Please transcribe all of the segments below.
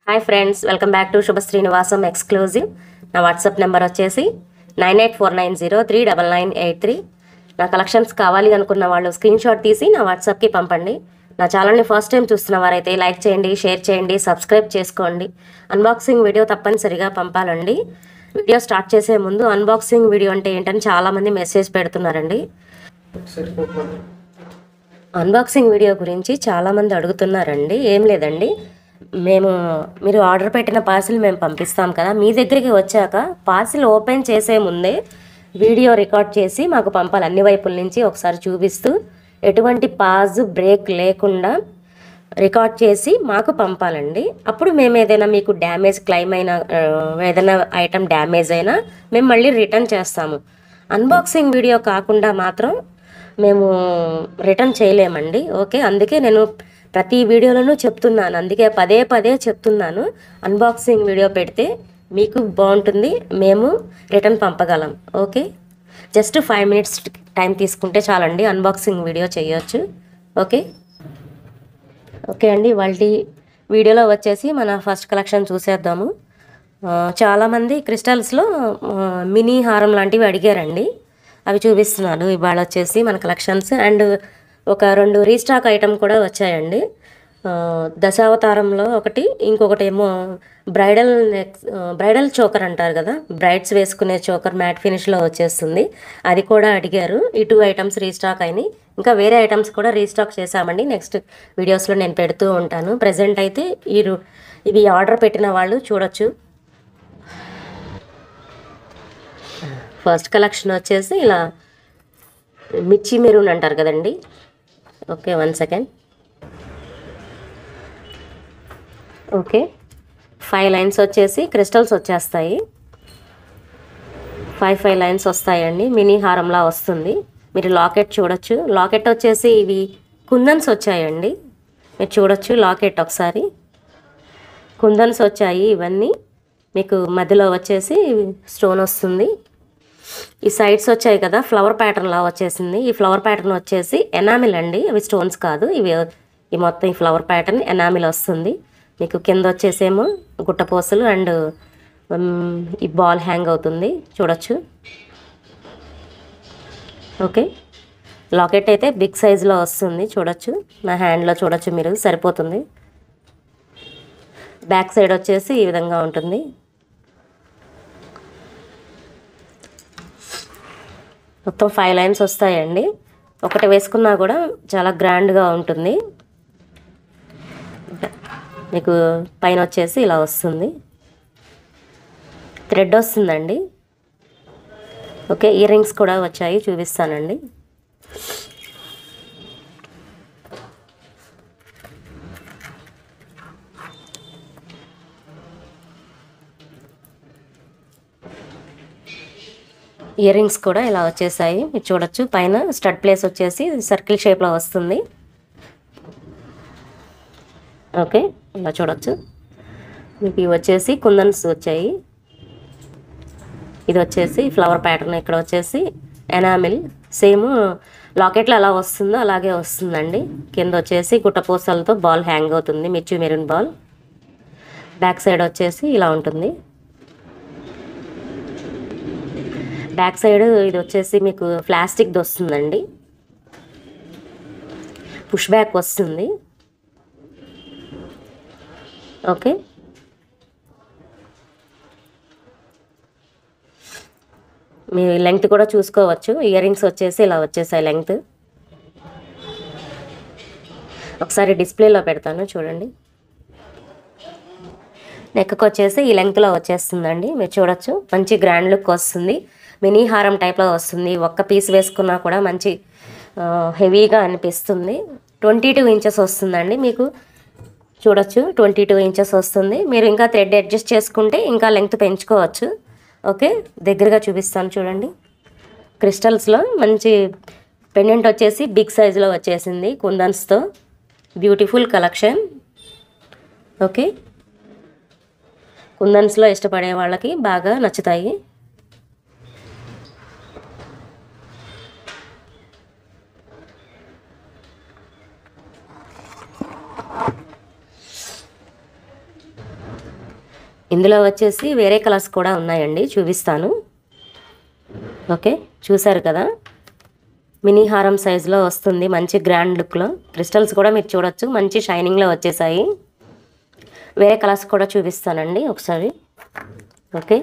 hi friends welcome back to Subha Srinivasam exclusive నా WhatsApp number వచ్చేసి nine eight four nine zero three double nine eight three నా collections కావాలి అనుకున్న వాళ్ళు screen shot తీసి నా వాట్సాప్కి పంపండి నా ఛానల్ని ఫస్ట్ టైం చూస్తున్న వారైతే లైక్ చేయండి షేర్ చేయండి సబ్స్క్రైబ్ చేసుకోండి అన్బాక్సింగ్ వీడియో తప్పనిసరిగా పంపాలండి వీడియో స్టార్ట్ చేసే ముందు అన్బాక్సింగ్ వీడియో అంటే ఏంటని చాలామంది మెసేజ్ పెడుతున్నారండి సరిపోతుంది అన్బాక్సింగ్ వీడియో గురించి చాలామంది అడుగుతున్నారండి ఏం లేదండి మేము మీరు ఆర్డర్ పెట్టిన పార్సిల్ మేము పంపిస్తాం కదా మీ దగ్గరికి వచ్చాక పార్సిల్ ఓపెన్ చేసే ముందే వీడియో రికార్డ్ చేసి మాకు పంపాలి అన్ని వైపుల నుంచి ఒకసారి చూపిస్తూ ఎటువంటి పాజ్ బ్రేక్ లేకుండా రికార్డ్ చేసి మాకు పంపాలండి అప్పుడు మేము ఏదైనా మీకు డ్యామేజ్ క్లెయిమ్ అయినా ఆ, ఏదైనా ఐటమ్ డ్యామేజ్ అయినా మేము మళ్ళీ రిటర్న్ చేస్తాము అన్బాక్సింగ్ వీడియో కాకుండా మాత్రం మేము రిటర్న్ చేయలేమండి ఓకే అందుకే నేను ప్రతి వీడియోలోనూ చెప్తున్నాను అందుకే పదే పదే చెప్తున్నాను అన్బాక్సింగ్ వీడియో పెడితే మీకు బాగుంటుంది మేము రిటర్న్ పంపగలం okay just five minutes time తీసుకుంటే చాలండి అన్బాక్సింగ్ వీడియో చేయొచ్చు ఓకే ఓకే అండి వాళ్ళ వీడియోలో వచ్చేసి మన ఫస్ట్ కలెక్షన్ చూసేద్దాము ఆ, చాలామంది క్రిస్టల్స్లో ఆ, మినీ హారం లాంటివి అడిగారండి అవి చూపిస్తున్నాను ఇవాళ వచ్చేసి మన కలెక్షన్స్ అండ్ ఒక రెండు రీస్టాక్ ఐటమ్ కూడా వచ్చాయండి ఆ, దశావతారంలో ఒకటి ఇంకొకటి ఏమో బ్రైడల్ నెక్ బ్రైడల్ చోకర్ అంటారు కదా బ్రైడ్స్ వేసుకునే చోకర్ మ్యాట్ ఫినిష్లో వచ్చేస్తుంది అది కూడా అడిగారు ఈ టూ ఐటమ్స్ రీస్టాక్ అయినాయి ఇంకా వేరే ఐటమ్స్ కూడా రీస్టాక్ చేశామండి నెక్స్ట్ వీడియోస్లో నేను పెడుతూ ఉంటాను ప్రజెంట్ అయితే ఈ రు- ఇవి ఆర్డర్ పెట్టిన వాళ్ళు చూడొచ్చు ఫస్ట్ కలెక్షన్ వచ్చేసి ఇలా మిర్చి మెరూన్ అంటారు కదండి okay one second okay five lines వచ్చేసి క్రిస్టల్స్ వచ్చేస్తాయి ఫైవ్ ఫైవ్ లైన్స్ వస్తాయండి మినీ హారంలా వస్తుంది మీరు లాకెట్ చూడొచ్చు లాకెట్ వచ్చేసి ఇవి కుందన్స్ వచ్చాయండి మీరు చూడొచ్చు లాకెట్ ఒకసారి కుందన్స్ వచ్చాయి ఇవన్నీ మీకు మధ్యలో వచ్చేసి స్టోన్ వస్తుంది ఈ సైడ్స్ వచ్చాయి కదా ఫ్లవర్ ప్యాటర్న్ లా వచ్చేసింది ఈ ఫ్లవర్ ప్యాటర్న్ వచ్చేసి ఎనామిల్ అండి అవి స్టోన్స్ కాదు ఇవి ఈ మొత్తం ఈ ఫ్లవర్ ప్యాటర్న్ ఎనామిల్ వస్తుంది మీకు కింద వచ్చేసేమో గుట్టపోసలు అండ్ ఈ బాల్ హ్యాంగ్ అవుతుంది చూడొచ్చు ఓకే లాకెట్ అయితే బిగ్ సైజులో వస్తుంది చూడొచ్చు నా హ్యాండ్లో చూడొచ్చు మీరు సరిపోతుంది బ్యాక్ సైడ్ వచ్చేసి ఈ విధంగా ఉంటుంది మొత్తం ఫైవ్ లైన్స్ వస్తాయండి ఒకటి వేసుకున్నా కూడా చాలా గ్రాండ్గా ఉంటుంది మీకు పైన వచ్చేసి ఇలా వస్తుంది థ్రెడ్ వస్తుందండి ఓకే ఇయర్ రింగ్స్ కూడా వచ్చాయి చూపిస్తానండి ఇయర్ రింగ్స్ కూడా ఇలా వచ్చేసాయి మీరు చూడొచ్చు పైన స్టడ్ ప్లేస్ వచ్చేసి సర్కిల్ షేప్లో వస్తుంది ఓకే ఇలా చూడొచ్చు మీకు ఇవి వచ్చేసి కుందన్స్ వచ్చాయి ఇది వచ్చేసి ఫ్లవర్ ప్యాటర్న్ ఇక్కడ వచ్చేసి ఎనామిల్ సేమ్ లాకెట్లో ఎలా వస్తుందో అలాగే వస్తుందండి కింద వచ్చేసి గుట్టపూసలతో బాల్ హ్యాంగ్ అవుతుంది మిర్చి మెరూన్ బాల్ బ్యాక్ సైడ్ వచ్చేసి ఇలా ఉంటుంది బ్యాక్ సైడ్ ఇది వచ్చేసి మీకు ప్లాస్టిక్ది వస్తుందండి పుష్ బ్యాక్ వస్తుంది ఓకే మీ లెంగ్త్ కూడా చూసుకోవచ్చు ఇయర్ రింగ్స్ వచ్చేసి ఇలా వచ్చేసాయి లెంగ్త్ ఒకసారి డిస్ప్లేలో పెడతాను చూడండి నెక్కి వచ్చేసి ఈ లెంగ్త్లో వచ్చేస్తుందండి మీరు చూడొచ్చు మంచి గ్రాండ్ లుక్ వస్తుంది మినీ హారం టైప్లో వస్తుంది ఒక్క పీస్ వేసుకున్నా కూడా మంచి ఆ, హెవీగా అనిపిస్తుంది ట్వంటీ టూ ఇంచెస్ వస్తుందండి మీకు చూడొచ్చు ట్వంటీ టూ ఇంచెస్ వస్తుంది మీరు ఇంకా థ్రెడ్ అడ్జస్ట్ చేసుకుంటే ఇంకా లెంగ్త్ పెంచుకోవచ్చు ఓకే దగ్గరగా చూపిస్తాను చూడండి క్రిస్టల్స్లో మంచి పెండెంట్ వచ్చేసి బిగ్ సైజులో వచ్చేసింది కుందన్స్తో బ్యూటిఫుల్ కలెక్షన్ ఓకే కుందన్స్లో ఇష్టపడే వాళ్ళకి బాగా నచ్చుతాయి ఇందులో వచ్చేసి వేరే కలర్స్ కూడా ఉన్నాయండి చూపిస్తాను ఓకే చూసారు కదా మినీ హారం సైజులో వస్తుంది మంచి గ్రాండ్ లుక్లో క్రిస్టల్స్ కూడా మీరు చూడొచ్చు మంచి షైనింగ్లో వచ్చేసాయి వేరే కలర్స్ కూడా చూపిస్తానండి ఒకసారి ఓకే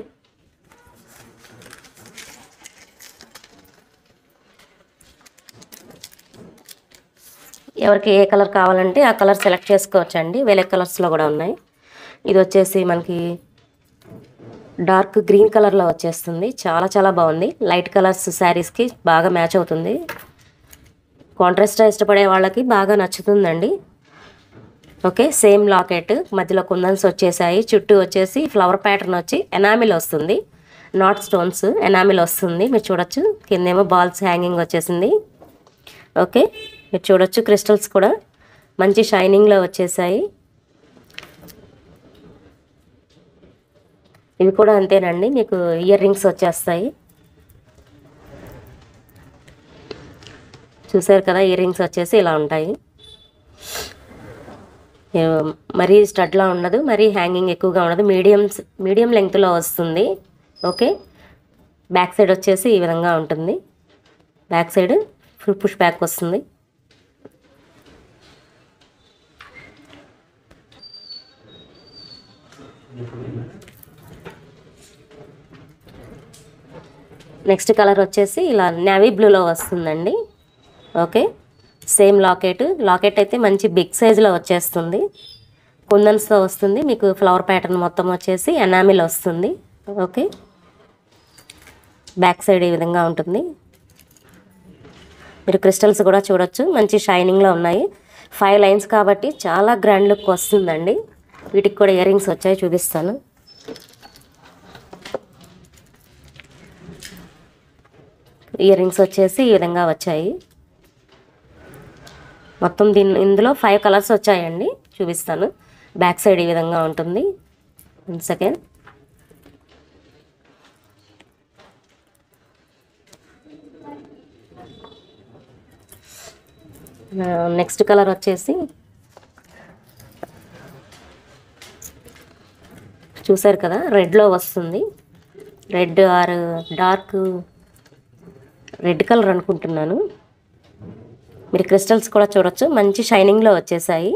ఎవరికి ఏ కలర్ కావాలంటే ఆ కలర్ సెలెక్ట్ చేసుకోవచ్చండి వేరే కలర్స్లో కూడా ఉన్నాయి ఇది వచ్చేసి మనకి డార్క్ గ్రీన్ కలర్లో వచ్చేస్తుంది చాలా చాలా బాగుంది లైట్ కలర్స్ శారీస్కి బాగా మ్యాచ్ అవుతుంది కాంట్రాస్ట్ ఇష్టపడే వాళ్ళకి బాగా నచ్చుతుందండి ఓకే సేమ్ లాకెట్ మధ్యలో కుందన్స్ వచ్చేసాయి చుట్టూ వచ్చేసి ఫ్లవర్ ప్యాటర్న్ వచ్చి ఎనామిల్ వస్తుంది నాట్ స్టోన్స్ ఎనామిల్ వస్తుంది మీరు చూడొచ్చు కిందేమో బాల్స్ హ్యాంగింగ్ వచ్చేసింది ఓకే మీరు చూడొచ్చు క్రిస్టల్స్ కూడా మంచి షైనింగ్లో వచ్చేసాయి ఇవి కూడా అంతేనండి మీకు ఇయర్ రింగ్స్ వచ్చేస్తాయి చూసారు కదా ఇయర్ రింగ్స్ వచ్చేసి ఇలా ఉంటాయి ఏ, మరీ స్టడ్లా ఉండదు మరీ హ్యాంగింగ్ ఎక్కువగా ఉండదు మీడియం మీడియం లెంగ్త్లో వస్తుంది ఓకే బ్యాక్ సైడ్ వచ్చేసి ఈ విధంగా ఉంటుంది back side full push back వస్తుంది నెక్స్ట్ కలర్ వచ్చేసి ఇలా నేవీ బ్లూలో వస్తుందండి ఓకే సేమ్ లాకెట్ లాకెట్ అయితే మంచి బిగ్ సైజులో వచ్చేస్తుంది కుందన్స్తో వస్తుంది మీకు ఫ్లవర్ ప్యాటర్న్ మొత్తం వచ్చేసి ఎనామిల్ వస్తుంది ఓకే బ్యాక్ సైడ్ ఈ విధంగా ఉంటుంది మీరు క్రిస్టల్స్ కూడా చూడొచ్చు మంచి షైనింగ్లో ఉన్నాయి ఫైవ్ లైన్స్ కాబట్టి చాలా గ్రాండ్ లుక్ వస్తుందండి వీటికి కూడా ఇయర్ రింగ్స్ వచ్చాయి చూపిస్తాను ఇయర్ రింగ్స్ వచ్చేసి ఈ విధంగా వచ్చాయి మొత్తం దీని ఇందులో ఫైవ్ కలర్స్ వచ్చాయండి చూపిస్తాను బ్యాక్ సైడ్ ఈ విధంగా ఉంటుంది వన్ సెకండ్ నెక్స్ట్ కలర్ వచ్చేసి చూసారు కదా రెడ్లో వస్తుంది red or dark red colour అనుకుంటున్నాను మీరు క్రిస్టల్స్ కూడా చూడొచ్చు మంచి షైనింగ్లో వచ్చేసాయి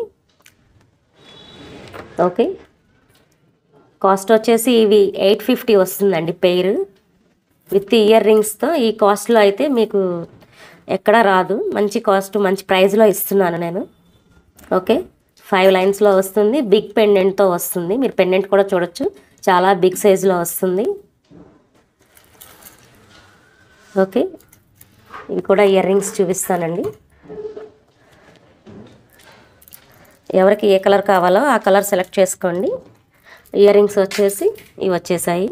ఓకే కాస్ట్ వచ్చేసి ఇవి ఎయిట్ ఫిఫ్టీ వస్తుందండి పెయిర్ విత్ ఇయర్ రింగ్స్తో ఈ కాస్ట్లో అయితే మీకు ఎక్కడా రాదు మంచి కాస్ట్ మంచి ప్రైస్లో ఇస్తున్నాను నేను ఓకే ఫైవ్ లైన్స్లో వస్తుంది బిగ్ పెండెంట్తో వస్తుంది మీరు పెండెంట్ కూడా చూడొచ్చు చాలా బిగ్ సైజులో వస్తుంది ఓకే ఇవి కూడా ఇయర్ రింగ్స్ చూపిస్తానండి ఎవరికి ఏ కలర్ కావాలో ఆ కలర్ సెలెక్ట్ చేసుకోండి ఇయర్ రింగ్స్ వచ్చేసి ఇవి వచ్చేసాయి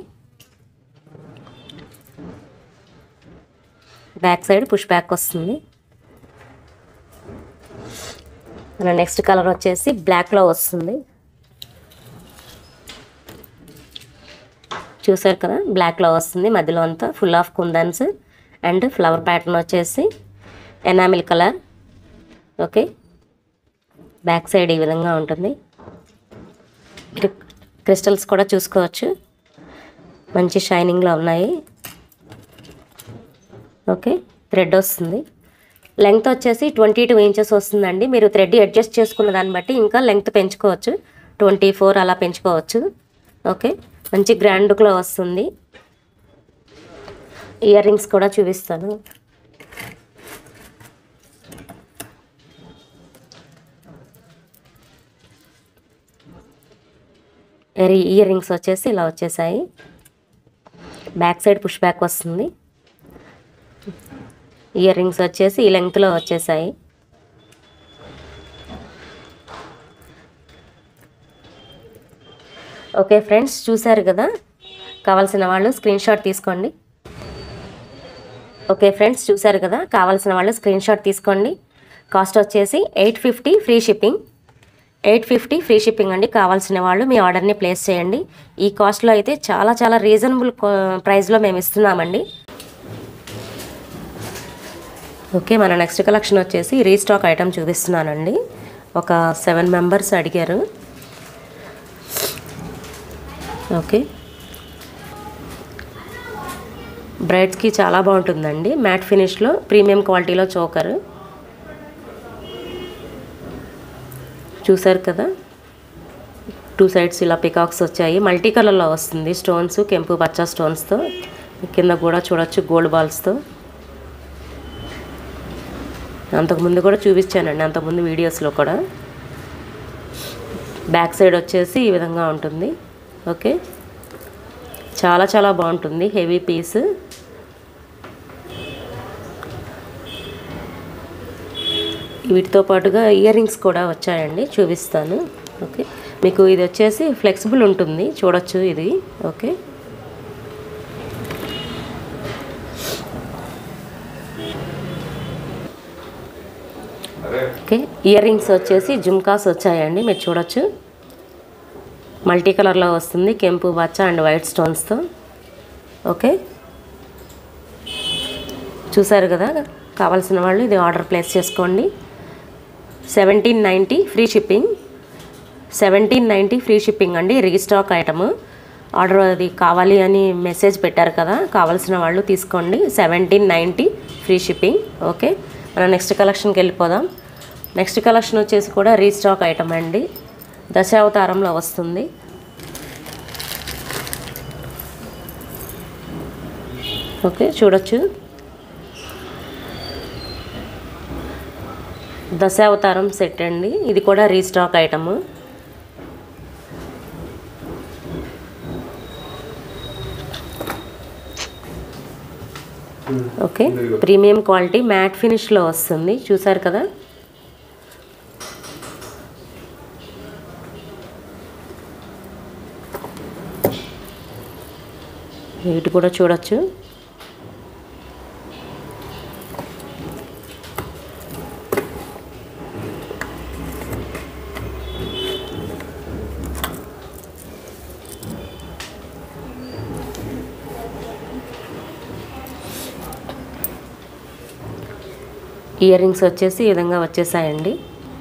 బ్యాక్ సైడ్ పుష్ బ్యాక్ వస్తుంది మన నెక్స్ట్ కలర్ వచ్చేసి బ్లాక్లో వస్తుంది చూసారు కదా బ్లాక్లో వస్తుంది మధ్యలో అంతా full of kundans and flower pattern వచ్చేసి enamel colour okay back side ఈ విధంగా ఉంటుంది క్రి- క్రిస్టల్స్ కూడా చూసుకోవచ్చు మంచి షైనింగ్లో ఉన్నాయి ఓకే థ్రెడ్ వస్తుంది లెంగ్త్ వచ్చేసి ట్వంటీ టూ ఇంచెస్ వస్తుందండి మీరు థ్రెడ్ అడ్జస్ట్ చేసుకున్న దాన్ని బట్టి ఇంకా లెంగ్త్ పెంచుకోవచ్చు ట్వంటీ ఫోర్ అలా పెంచుకోవచ్చు ఓకే మంచి గ్రాండ్ లుక్లో వస్తుంది ఇయర్ రింగ్స్ కూడా చూపిస్తాను ఇయర్ ఇయర్ రింగ్స్ వచ్చేసి ఇలా వచ్చేసాయి బ్యాక్ సైడ్ పుష్ బ్యాక్ వస్తుంది ఇయర్ రింగ్స్ వచ్చేసి ఈ లెంగ్త్లో వచ్చేసాయి ఓకే ఫ్రెండ్స్ చూశారు కదా కావాల్సిన వాళ్ళు స్క్రీన్ షాట్ తీసుకోండి ఓకే ఫ్రెండ్స్ చూశారు కదా కావాల్సిన వాళ్ళు స్క్రీన్ షాట్ తీసుకోండి కాస్ట్ వచ్చేసి eight fifty free shipping eight fifty free shipping అండి కావాల్సిన వాళ్ళు మీ ఆర్డర్ని ప్లేస్ చేయండి ఈ కాస్ట్లో అయితే చాలా చాలా రీజనబుల్ ప్రైస్లో మేము ఇస్తున్నామండి ఓకే మన నెక్స్ట్ కలెక్షన్ వచ్చేసి రీస్టాక్ ఐటమ్ చూపిస్తున్నానండి ఒక సెవెన్ మెంబర్స్ అడిగారు ఓకే బ్రైడ్స్కి చాలా బాగుంటుందండి మ్యాట్ ఫినిష్లో ప్రీమియం క్వాలిటీలో చోకర్ చూసారు కదా టూ సైడ్స్ ఇలా పికాక్స్ వచ్చాయి మల్టీ కలర్లో వస్తుంది స్టోన్స్ కెంపు పచ్చ స్టోన్స్తో కింద కూడా చూడొచ్చు గోల్డ్ బాల్స్తో అంతకుముందు కూడా చూపించానండి అంతకుముందు వీడియోస్లో కూడా బ్యాక్ సైడ్ వచ్చేసి ఈ విధంగా ఉంటుంది ఓకే చాలా చాలా బాగుంటుంది హెవీ పీస్ వీటితో పాటుగా ఇయర్ రింగ్స్ కూడా వచ్చాయండి చూపిస్తాను ఓకే మీకు ఇది వచ్చేసి ఫ్లెక్సిబుల్ ఉంటుంది చూడొచ్చు ఇది ఓకే ఓకే ఇయర్ రింగ్స్ వచ్చేసి జుమ్కాస్ వచ్చాయండి మీరు చూడొచ్చు మల్టీ కలర్లో వస్తుంది కెంపు బచ్చ అండ్ వైట్ స్టోన్స్తో ఓకే చూసారు కదా కావాల్సిన వాళ్ళు ఇది ఆర్డర్ ప్లేస్ చేసుకోండి seventeen ninety free shipping seventeen ninety free shipping అండి రీస్టాక్ ఐటమ్ ఆర్డర్ అది కావాలి అని మెసేజ్ పెట్టారు కదా కావాల్సిన వాళ్ళు తీసుకోండి seventeen ninety free shipping okay మనం నెక్స్ట్ కలెక్షన్కి వెళ్ళిపోదాం నెక్స్ట్ కలెక్షన్ వచ్చేసి కూడా రీస్టాక్ ఐటమ్ అండి దశావతారంలో వస్తుంది ఓకే చూడొచ్చు దశావతారం సెట్ అండి ఇది కూడా restock item okay premium quality matte ఫినిష్లో వస్తుంది చూసారు కదా వీటి కూడా చూడొచ్చు ఇయర్ రింగ్స్ వచ్చేసి ఈ విధంగా వచ్చేసాయండి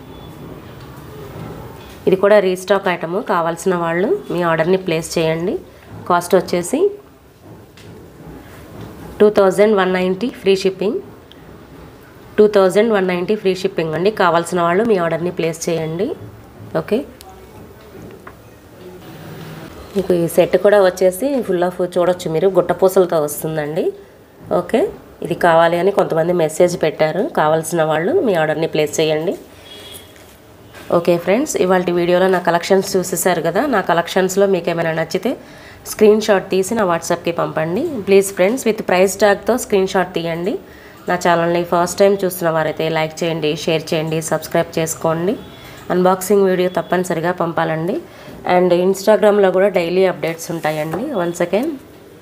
ఇది కూడా రీస్టాక్ ఐటము కావాల్సిన వాళ్ళు మీ ఆర్డర్ని ప్లేస్ చేయండి కాస్ట్ వచ్చేసి two thousand one ninety free shipping two thousand one ninety free shipping అండి కావాల్సిన వాళ్ళు మీ ఆర్డర్ని ప్లేస్ చేయండి ఓకే మీకు ఈ సెట్ కూడా వచ్చేసి ఫుల్ ఆఫ్ చూడొచ్చు మీరు గుట్టపూసలతో వస్తుందండి ఓకే ఇది కావాలి అని కొంతమంది మెసేజ్ పెట్టారు కావాల్సిన వాళ్ళు మీ ఆర్డర్ని ప్లేస్ చేయండి ఓకే ఫ్రెండ్స్ ఇవాళ వీడియోలో నా కలెక్షన్స్ చూసేసారు కదా నా కలెక్షన్స్లో మీకు ఏమైనా నచ్చితే స్క్రీన్ షాట్ తీసి నా వాట్సాప్కి పంపండి ప్లీజ్ ఫ్రెండ్స్ విత్ ప్రైస్ ట్యాగ్తో స్క్రీన్ షాట్ తీయండి నా ఛానల్ని ఫస్ట్ టైం చూస్తున్న వారైతే లైక్ చేయండి షేర్ చేయండి సబ్స్క్రైబ్ చేసుకోండి అన్బాక్సింగ్ వీడియో తప్పనిసరిగా పంపాలండి అండ్ ఇన్స్టాగ్రామ్లో కూడా డైలీ అప్డేట్స్ ఉంటాయండి వన్ సెకండ్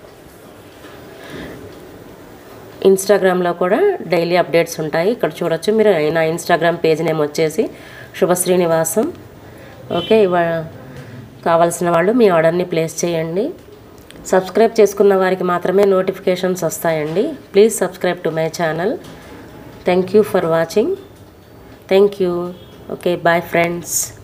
ఇన్స్టాగ్రామ్లో కూడా డైలీ అప్డేట్స్ ఉంటాయి ఇక్కడ చూడొచ్చు మీరు నా ఇన్స్టాగ్రామ్ పేజ్ నేమ్ వచ్చేసి శుభ శ్రీనివాసం ఓకే ఇవా కావాల్సిన వాళ్ళు మీ ఆర్డర్ని ప్లేస్ చేయండి సబ్స్క్రైబ్ చేసుకున్న వారికి మాత్రమే నోటిఫికేషన్స్ వస్తాయండి please subscribe to my channel thank you for watching thank you okay bye friends